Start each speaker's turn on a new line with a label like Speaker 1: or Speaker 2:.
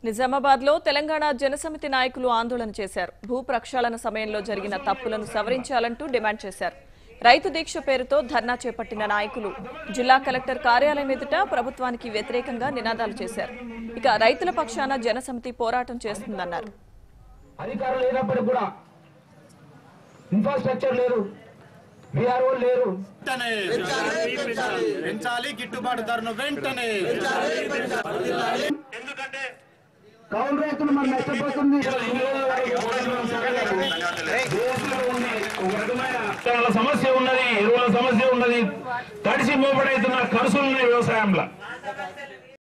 Speaker 1: నిజామాబాద్ లో తెలంగాణ జనసమితి నాయకులు ఆందోళన చేశారు భూ ప్రక్షాళన సమయంలో జరిగిన తప్పులను సవరించాలంటూ డిమాండ్ చేశారు రైతు దీక్ష పేరుతో ధర్నా చేపట్టిన నాయకులు జిల్లా కలెక్టర్ కార్యాలయం ఎదుట ప్రభుత్వానికి వ్యతిరేకంగా నినాదాలు చేశారు ఇక రైతుల పక్షాన జనసమితి పోరాటం చేస్తుందన్నారు
Speaker 2: అధికారులు లేనప్పటికి కూడా ఇన్ఫ్రాస్ట్రక్చర్ లేరు బీఆర్ఓ లేరు
Speaker 3: వెంటనే పెంచాలి గిట్టుబాటు ధరను వెంటనే
Speaker 2: కౌలు రైతులు మనం నష్టపోతుంది
Speaker 4: విత్తనాల సమస్య ఉన్నది ఎరువుల సమస్య ఉన్నది తడిసి మోపడైతున్న ఖర్చులు ఉన్నాయి వ్యవసాయంలో